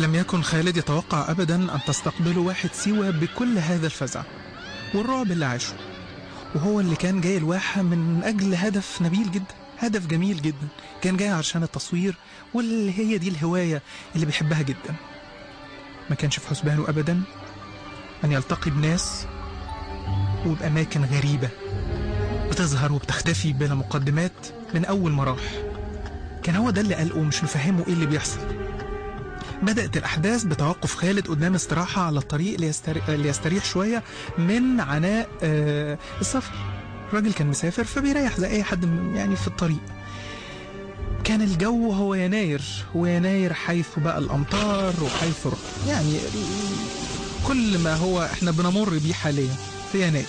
لم يكن خالد يتوقع أبدا أن تستقبله واحد سوى بكل هذا الفزع والرعب اللي عاشه وهو اللي كان جاي الواحة من أجل هدف نبيل جدا هدف جميل جدا كان جاي عشان التصوير واللي هي دي الهواية اللي بيحبها جدا ما كانش في حسبانه أبدا أن يلتقي بناس وبأماكن غريبة بتظهر وبتختفي بلا مقدمات من أول ما راح كان هو ده اللي قلقه مش مفهمه إيه اللي بيحصل بدأت الأحداث بتوقف خالد قدام استراحة على الطريق ليستريح, ليستريح شوية من عناء آه السفر الراجل كان مسافر فبيريح زي أي حد يعني في الطريق كان الجو هو يناير ويناير حيث بقى الأمطار وحيث يعني كل ما هو احنا بنمر بيه حاليا في يناير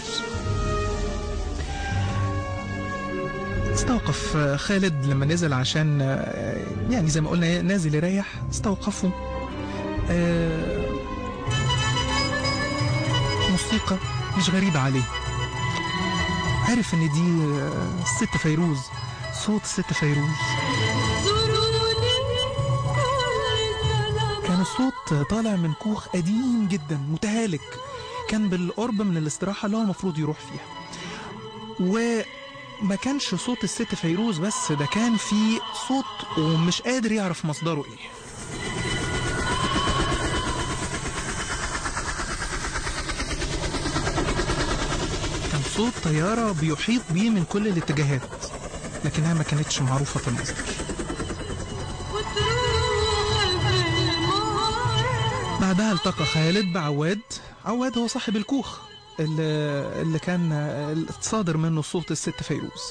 استوقف خالد لما نزل عشان يعني زي ما قلنا نازل يريح استوقفه موسيقى مش غريبة عليه عرف ان دي الست فيروز صوت الست فيروز كان الصوت طالع من كوخ قديم جدا متهالك كان بالقرب من الاستراحة اللي هو المفروض يروح فيها وما كانش صوت الست فيروز بس ده كان في صوت ومش قادر يعرف مصدره ايه كان صوت طيارة بيحيط بيه من كل الاتجاهات لكنها ما كانتش معروفة المصدر بعدها التقى خالد بعواد عواد هو صاحب الكوخ اللي, اللي كان صادر منه صوت الست فيروز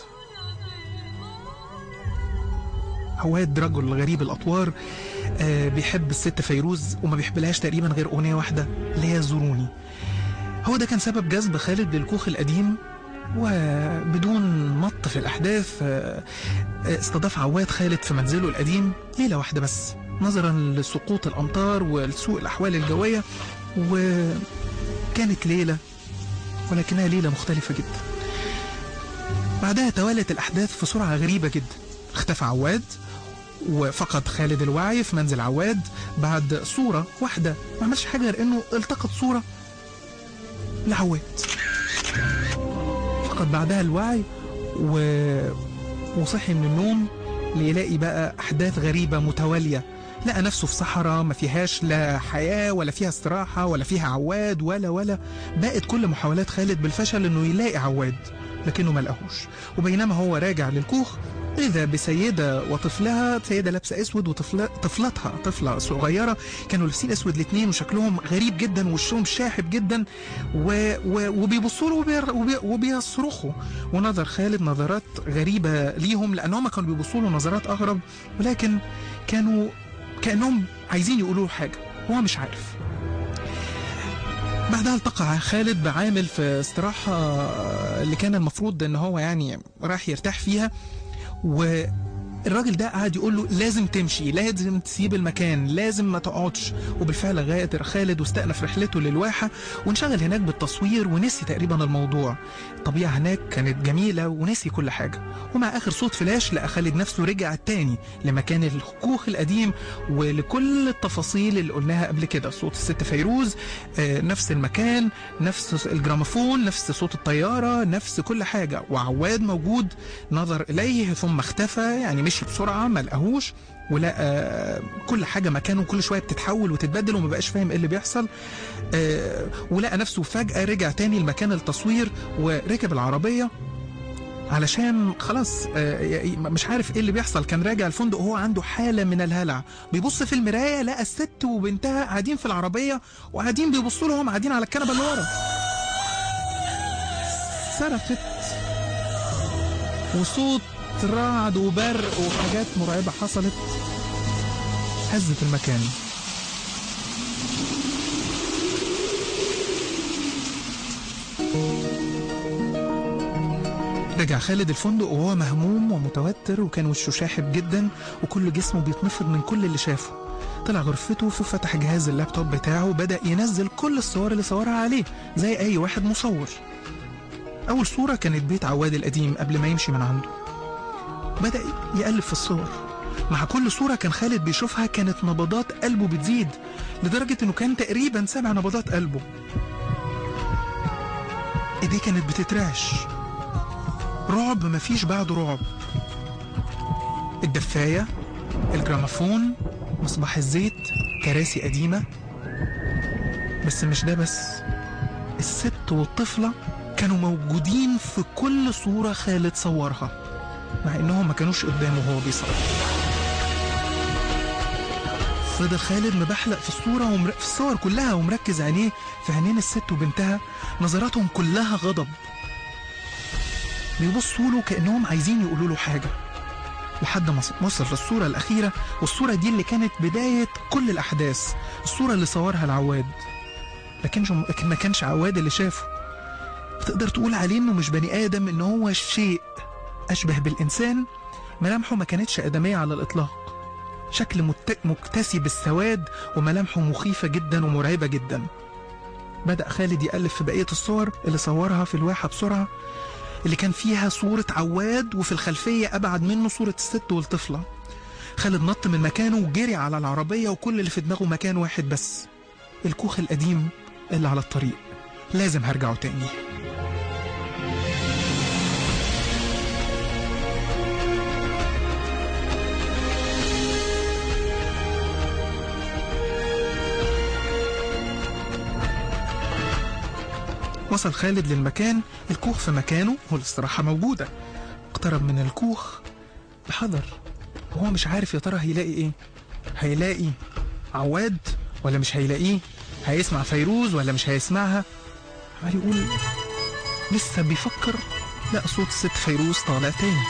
عواد رجل غريب الأطوار آه بيحب الست فيروز وما بيحبلهاش تقريبا غير أغنية واحدة اللي هي زوروني هو ده كان سبب جذب خالد للكوخ القديم وبدون مط في الأحداث آه استضاف عواد خالد في منزله القديم ليلة واحدة بس نظرا لسقوط الأمطار ولسوء الأحوال الجوية وكانت ليلة ولكنها ليلة مختلفة جدا بعدها توالت الأحداث في سرعة غريبة جدا اختفى عواد وفقد خالد الوعي في منزل عواد بعد صورة واحدة ما عملش حاجة غير انه التقط صورة لعواد فقد بعدها الوعي و... وصحي من النوم ليلاقي بقى أحداث غريبة متوالية لقى نفسه في صحراء ما فيهاش لا حياة ولا فيها استراحة ولا فيها عواد ولا ولا بقت كل محاولات خالد بالفشل انه يلاقي عواد لكنه ما لقاهوش وبينما هو راجع للكوخ إذا بسيدة وطفلها سيدة لابسة أسود وطفلتها طفلة صغيرة كانوا لابسين أسود الاثنين وشكلهم غريب جدا ووشهم شاحب جدا و... و... وبيبصوا له وبير... وبي... وبيصرخوا ونظر خالد نظرات غريبة ليهم لأنهم كانوا بيبصوا له نظرات أغرب ولكن كانوا كأنهم عايزين يقولوا حاجة هو مش عارف بعدها التقى خالد بعامل في استراحة اللي كان المفروض ان هو يعني راح يرتاح فيها والراجل ده قعد يقول له لازم تمشي لازم تسيب المكان لازم ما تقعدش وبالفعل غادر خالد واستأنف رحلته للواحة وانشغل هناك بالتصوير ونسي تقريبا الموضوع الطبيعة هناك كانت جميلة ونسي كل حاجة ومع آخر صوت فلاش لقى خالد نفسه رجع تاني لمكان الكوخ القديم ولكل التفاصيل اللي قلناها قبل كده صوت الست فيروز آه نفس المكان نفس الجراموفون نفس صوت الطيارة نفس كل حاجة وعواد موجود نظر إليه ثم اختفى يعني مشي بسرعة ما لقاهوش ولقى كل حاجة مكانه كل شوية بتتحول وتتبدل وما بقاش فاهم ايه اللي بيحصل آه ولقى نفسه فجأة رجع تاني لمكان التصوير وركب العربية علشان خلاص آه مش عارف ايه اللي بيحصل كان راجع الفندق وهو عنده حالة من الهلع بيبص في المراية لقى الست وبنتها قاعدين في العربية وقاعدين بيبصوا لهم قاعدين على الكنبة اللي ورا صرخت وصوت رعد وبرق وحاجات مرعبة حصلت هزت المكان رجع خالد الفندق وهو مهموم ومتوتر وكان وشه شاحب جدا وكل جسمه بيتنفض من كل اللي شافه طلع غرفته وفتح جهاز اللابتوب بتاعه وبدأ ينزل كل الصور اللي صورها عليه زي أي واحد مصور أول صورة كانت بيت عواد القديم قبل ما يمشي من عنده بدأ يقلب في الصور مع كل صورة كان خالد بيشوفها كانت نبضات قلبه بتزيد لدرجة انه كان تقريبا سامع نبضات قلبه ايديه كانت بتترعش رعب مفيش بعده رعب الدفاية الجراموفون مصباح الزيت كراسي قديمة بس مش ده بس الست والطفلة كانوا موجودين في كل صورة خالد صورها مع انهم ما كانوش قدامه وهو بيصور فضل خالد مبحلق في الصورة ومر... في الصور كلها ومركز عينيه في عينين الست وبنتها نظراتهم كلها غضب بيبصوا له كأنهم عايزين يقولوا له حاجة لحد ما وصل للصورة الأخيرة والصورة دي اللي كانت بداية كل الأحداث الصورة اللي صورها العواد لكن لكن ما كانش عواد اللي شافه تقدر تقول عليه انه مش بني ادم ان هو شيء اشبه بالانسان ملامحه ما كانتش ادميه على الاطلاق شكل مت... مكتسي بالسواد وملامحه مخيفه جدا ومرعبه جدا بدا خالد يقلب في بقيه الصور اللي صورها في الواحه بسرعه اللي كان فيها صوره عواد وفي الخلفيه ابعد منه صوره الست والطفله خالد نط من مكانه وجري على العربيه وكل اللي في دماغه مكان واحد بس الكوخ القديم اللي على الطريق لازم هرجعه تاني وصل خالد للمكان الكوخ في مكانه والاستراحة موجودة اقترب من الكوخ بحذر وهو مش عارف يا ترى هيلاقي ايه هيلاقي عواد ولا مش هيلاقيه هيسمع فيروز ولا مش هيسمعها عمال يقول لسه بيفكر لا صوت الست فيروز طالع تاني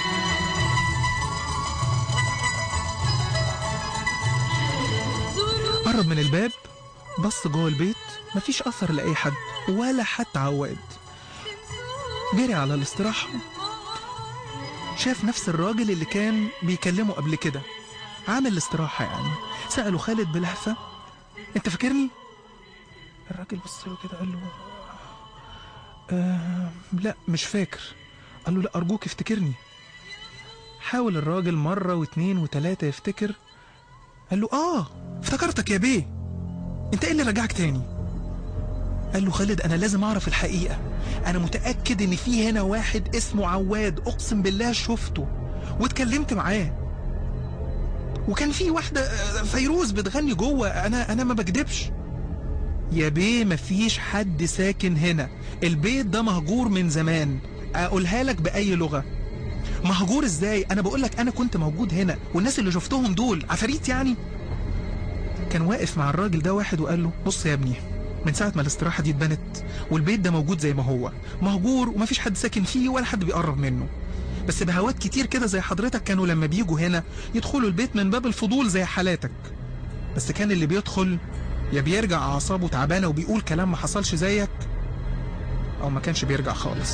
قرب من الباب بص جوه البيت مفيش أثر لأي حد ولا حتى عواد جري على الاستراحة شاف نفس الراجل اللي كان بيكلمه قبل كده عامل الاستراحة يعني سأله خالد بلهفة انت فاكرني؟ الراجل بص له كده قال له آه لا مش فاكر قال له لا أرجوك افتكرني حاول الراجل مرة واتنين وتلاتة يفتكر قال له آه افتكرتك يا بيه انت ايه اللي رجعك تاني قال له خالد انا لازم اعرف الحقيقة انا متأكد ان في هنا واحد اسمه عواد اقسم بالله شفته واتكلمت معاه وكان في واحدة آه، فيروز بتغني جوه انا انا ما بكدبش يا بيه مفيش حد ساكن هنا البيت ده مهجور من زمان اقولها لك باي لغة مهجور ازاي انا بقول لك انا كنت موجود هنا والناس اللي شفتهم دول عفاريت يعني كان واقف مع الراجل ده واحد وقال له بص يا ابني من ساعة ما الاستراحة دي اتبنت والبيت ده موجود زي ما هو مهجور ومفيش حد ساكن فيه ولا حد بيقرب منه بس بهوات كتير كده زي حضرتك كانوا لما بيجوا هنا يدخلوا البيت من باب الفضول زي حالاتك بس كان اللي بيدخل يا بيرجع أعصابه تعبانة وبيقول كلام ما حصلش زيك أو ما كانش بيرجع خالص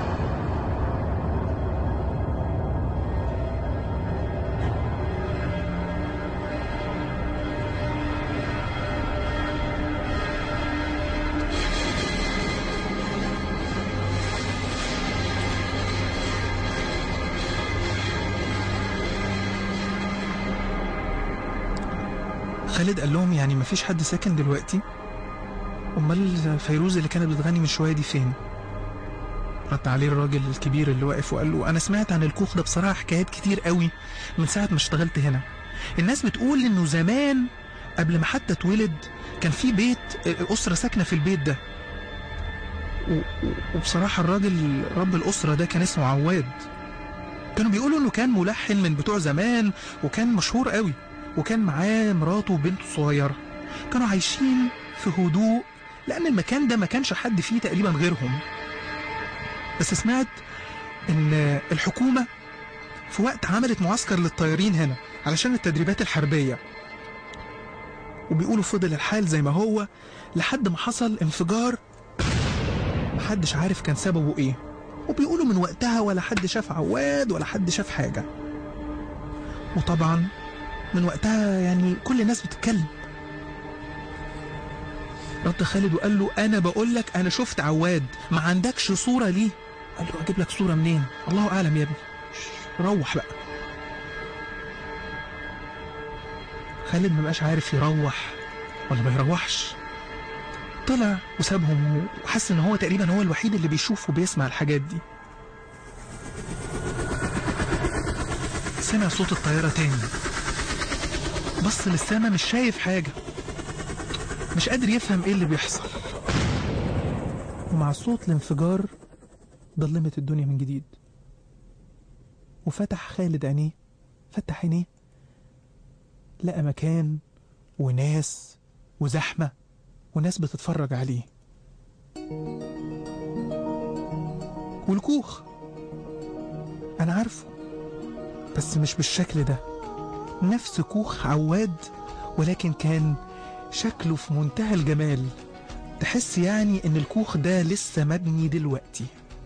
خالد قال لهم يعني مفيش حد ساكن دلوقتي امال فيروز اللي كانت بتغني من شويه دي فين رد عليه الراجل الكبير اللي واقف وقال له انا سمعت عن الكوخ ده بصراحه حكايات كتير قوي من ساعه ما اشتغلت هنا الناس بتقول انه زمان قبل ما حتى اتولد كان في بيت اسره ساكنه في البيت ده و- و- وبصراحه الراجل رب الاسره ده كان اسمه عواد كانوا بيقولوا انه كان ملحن من بتوع زمان وكان مشهور قوي وكان معاه مراته وبنته الصغيرة كانوا عايشين في هدوء لأن المكان ده ما كانش حد فيه تقريبا غيرهم بس سمعت إن الحكومة في وقت عملت معسكر للطيارين هنا علشان التدريبات الحربية وبيقولوا فضل الحال زي ما هو لحد ما حصل انفجار محدش عارف كان سببه ايه وبيقولوا من وقتها ولا حد شاف عواد ولا حد شاف حاجة وطبعا من وقتها يعني كل الناس بتتكلم رد خالد وقال له انا بقول لك انا شفت عواد ما عندكش صوره ليه قال له اجيب لك صوره منين الله اعلم يا ابني روح بقى خالد مبقاش عارف يروح ولا ما يروحش طلع وسابهم وحس ان هو تقريبا هو الوحيد اللي بيشوف وبيسمع الحاجات دي سمع صوت الطيارة تاني بص للسما مش شايف حاجة مش قادر يفهم ايه اللي بيحصل ومع صوت الانفجار ضلمت الدنيا من جديد وفتح خالد عينيه فتح عينيه لقى مكان وناس وزحمة وناس بتتفرج عليه والكوخ أنا عارفه بس مش بالشكل ده نفس كوخ عواد ولكن كان شكله في منتهى الجمال تحس يعني ان الكوخ ده لسه مبني دلوقتي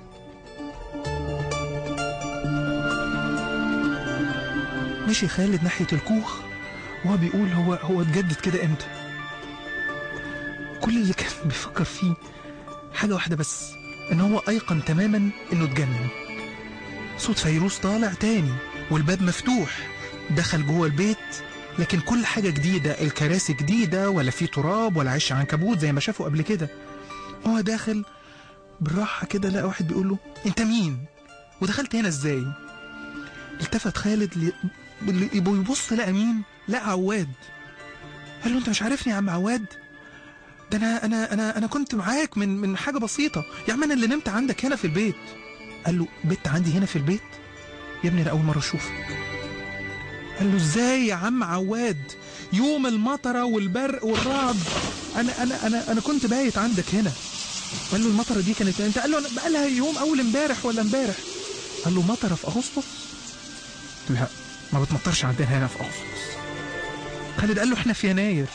مشي خالد ناحية الكوخ وهو بيقول هو هو اتجدد كده امتى كل اللي كان بيفكر فيه حاجة واحدة بس ان هو ايقن تماما انه اتجنن صوت فيروز طالع تاني والباب مفتوح دخل جوه البيت لكن كل حاجة جديدة الكراسي جديدة ولا في تراب ولا عش عنكبوت زي ما شافوا قبل كده هو داخل بالراحة كده لقى واحد بيقول له انت مين ودخلت هنا ازاي التفت خالد لي... اللي يبص لقى مين لقى عواد قال له انت مش عارفني يا عم عواد ده انا انا انا انا كنت معاك من من حاجه بسيطه يا عم انا اللي نمت عندك هنا في البيت قال له بت عندي هنا في البيت يا ابني انا اول مره اشوفك قال له ازاي يا عم عواد يوم المطره والبرق والرعد انا انا انا انا كنت بايت عندك هنا قال له المطره دي كانت انت قال له أنا بقى لها يوم اول امبارح ولا امبارح قال له مطره في اغسطس لا ما بتمطرش عندنا هنا في اغسطس خالد قال له احنا في يناير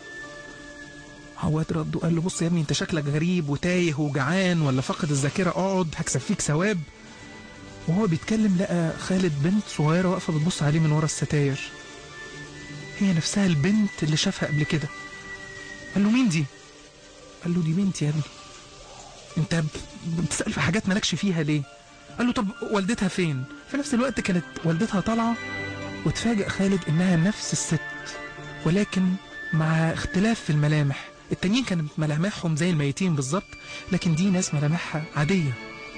عواد رد وقال له بص يا ابني انت شكلك غريب وتايه وجعان ولا فاقد الذاكره اقعد هكسب فيك ثواب وهو بيتكلم لقى خالد بنت صغيره واقفه بتبص عليه من ورا الستاير هي نفسها البنت اللي شافها قبل كده قال له مين دي قال له دي بنتي يا ابني انت ب- بتسال في حاجات مالكش فيها ليه قال له طب والدتها فين في نفس الوقت كانت والدتها طالعه وتفاجئ خالد انها نفس الست ولكن مع اختلاف في الملامح التانيين كانت ملامحهم زي الميتين بالظبط لكن دي ناس ملامحها عادية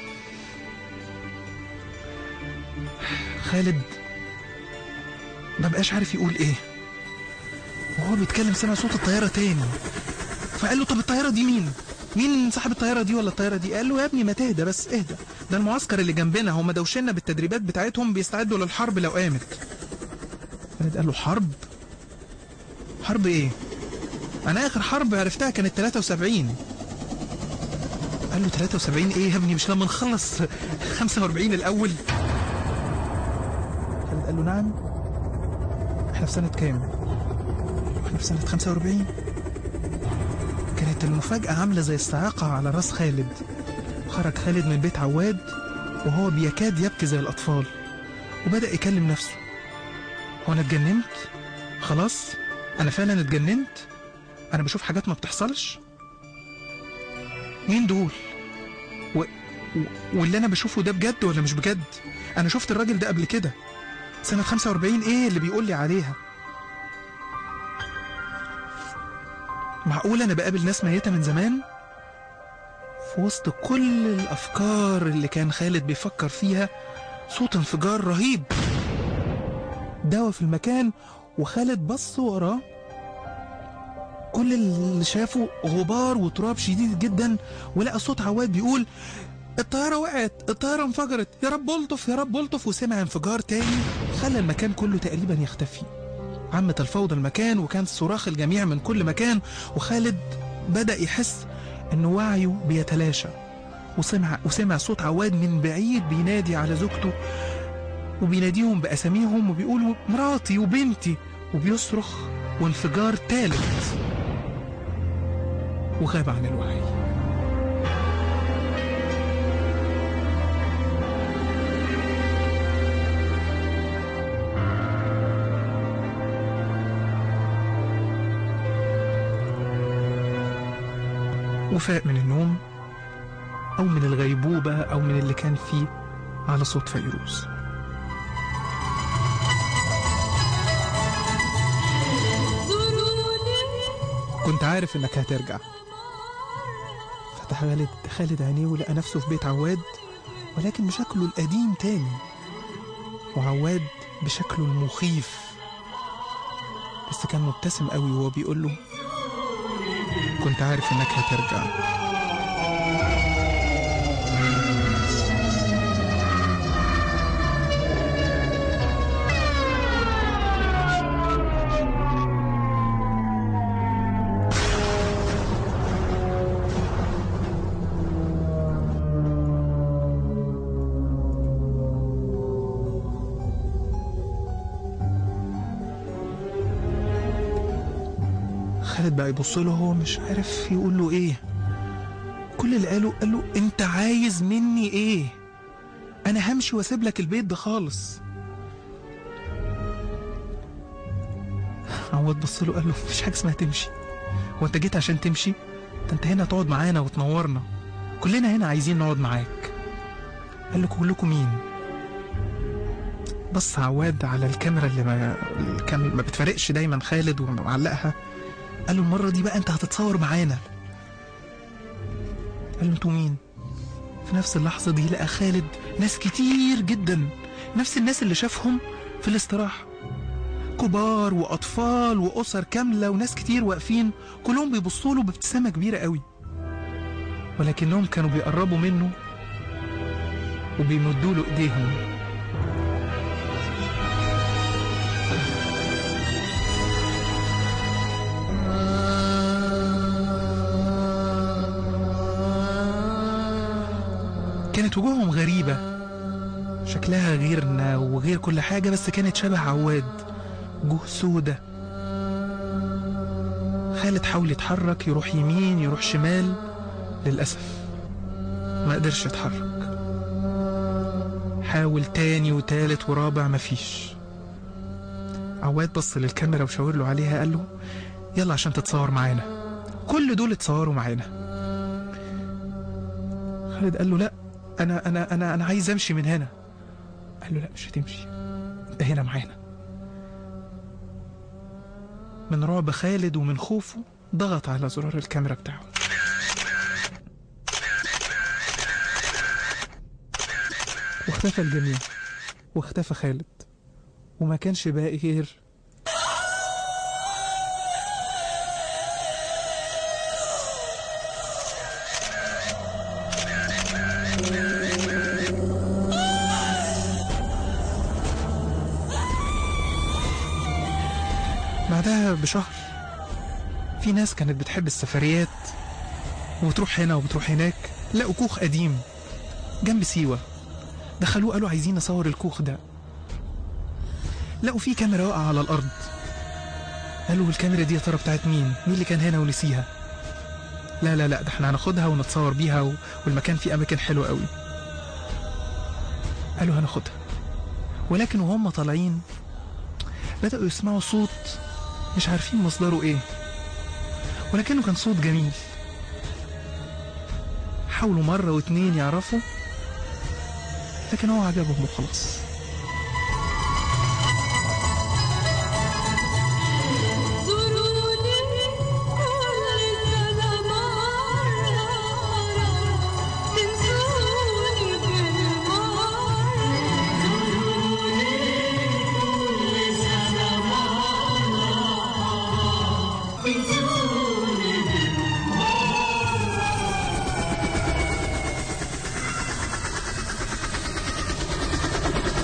خالد ما بقاش عارف يقول ايه وهو بيتكلم سمع صوت الطيارة تاني فقال له طب الطيارة دي مين؟ مين صاحب الطيارة دي ولا الطيارة دي؟ قال له يا ابني ما تهدى بس اهدى ده المعسكر اللي جنبنا هم دوشنا بالتدريبات بتاعتهم بيستعدوا للحرب لو قامت خالد قال له حرب؟ حرب ايه؟ انا اخر حرب عرفتها كانت 73 قال له 73 ايه يا ابني مش لما نخلص 45 الاول خالد قال له نعم احنا في سنة كام احنا في سنة 45 كانت المفاجأة عاملة زي الصاعقة على راس خالد خرج خالد من بيت عواد وهو بيكاد يبكي زي الأطفال وبدأ يكلم نفسه هو أنا اتجننت؟ خلاص؟ أنا فعلا اتجننت؟ أنا بشوف حاجات ما بتحصلش؟ مين دول؟ و... و... واللي أنا بشوفه ده بجد ولا مش بجد؟ أنا شفت الراجل ده قبل كده سنة 45 إيه اللي بيقول لي عليها؟ معقول أنا بقابل ناس ميتة من زمان؟ في وسط كل الأفكار اللي كان خالد بيفكر فيها صوت انفجار رهيب دوا في المكان وخالد بص وراه كل اللي شافه غبار وتراب شديد جدا ولقى صوت عواد بيقول الطيارة وقعت الطيارة انفجرت يا رب الطف يا رب الطف وسمع انفجار تاني خلى المكان كله تقريبا يختفي عمت الفوضى المكان وكان صراخ الجميع من كل مكان وخالد بدأ يحس ان وعيه بيتلاشى وسمع وسمع صوت عواد من بعيد بينادي على زوجته وبيناديهم بأساميهم وبيقولوا مراتي وبنتي وبيصرخ وانفجار تالت وغاب عن الوعي وفاق من النوم أو من الغيبوبة أو من اللي كان فيه على صوت فيروز كنت عارف انك هترجع فتح خالد خالد عينيه ولقى نفسه في بيت عواد ولكن بشكله القديم تاني وعواد بشكله المخيف بس كان مبتسم قوي وهو بيقول له كنت عارف انك هترجع خالد بقى يبص له هو مش عارف يقول له ايه كل اللي قاله قال له انت عايز مني ايه انا همشي واسيب لك البيت ده خالص عواد بص له قال له مفيش حاجه اسمها تمشي هو انت جيت عشان تمشي ده انت هنا تقعد معانا وتنورنا كلنا هنا عايزين نقعد معاك قال له كلكم مين بص عواد على الكاميرا اللي ما كان ما بتفرقش دايما خالد ومعلقها قال له المره دي بقى انت هتتصور معانا قال له انتوا مين في نفس اللحظه دي لقى خالد ناس كتير جدا نفس الناس اللي شافهم في الاستراحه كبار واطفال واسر كامله وناس كتير واقفين كلهم بيبصوا له بابتسامه كبيره قوي ولكنهم كانوا بيقربوا منه وبيمدوا له ايديهم كانت وجوههم غريبة شكلها غيرنا وغير كل حاجة بس كانت شبه عواد وجوه سودة خالد حاول يتحرك يروح يمين يروح شمال للأسف ما قدرش يتحرك حاول تاني وتالت ورابع مفيش عواد بص للكاميرا وشاور له عليها قال له يلا عشان تتصور معانا كل دول اتصوروا معانا خالد قال له لا انا انا انا انا عايز امشي من هنا قال له لا مش هتمشي انت هنا معانا من رعب خالد ومن خوفه ضغط على زرار الكاميرا بتاعه واختفى الجميع واختفى خالد وما كانش باقي غير بعدها بشهر في ناس كانت بتحب السفريات وبتروح هنا وبتروح هناك لقوا كوخ قديم جنب سيوة دخلوه قالوا عايزين نصور الكوخ ده لقوا فيه كاميرا واقعة على الأرض قالوا الكاميرا دي يا ترى بتاعت مين؟ مين اللي كان هنا ونسيها؟ لا لا لا ده احنا هناخدها ونتصور بيها و... والمكان فيه أماكن حلوة قوي قالوا هناخدها ولكن وهم طالعين بدأوا يسمعوا صوت مش عارفين مصدره ايه ولكنه كان صوت جميل حاولوا مرة واتنين يعرفوا لكن هو عجبهم وخلاص زوروني كل سنة مرة تنسوني بالمرة زوروني كل سنة مرة تنسوني بالمرة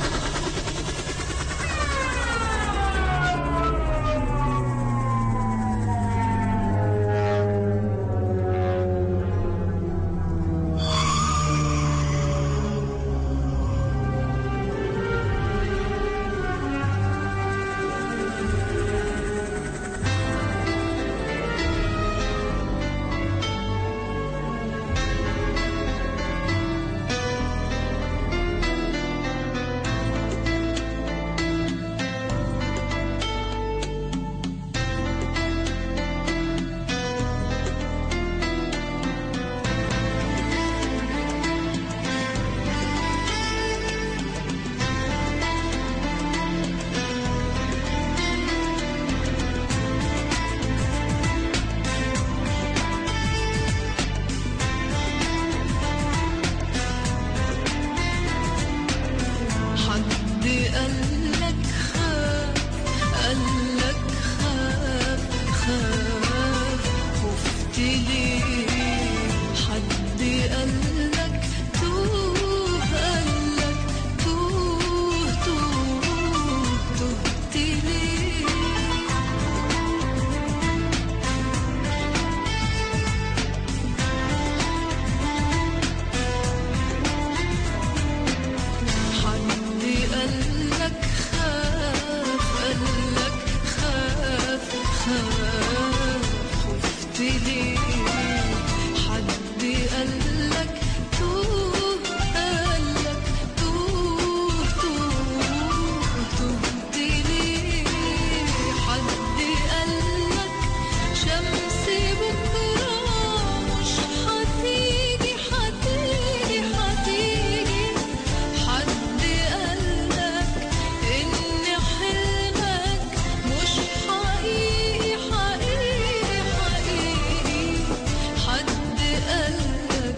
ليه حد قالك توه قالك توه توه تهت ليه حد قالك شمس بكرة مش هتيجي هتيجي هتيجي حد قالك إن حلمك مش حقيقي حقيقي حقيقي حد قالك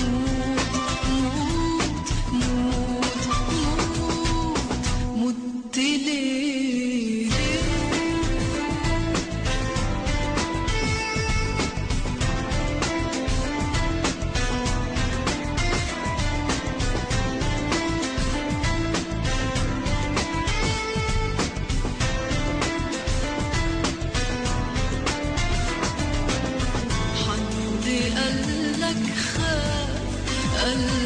موت موت موت موت مت ليه حد قالك خاف قالك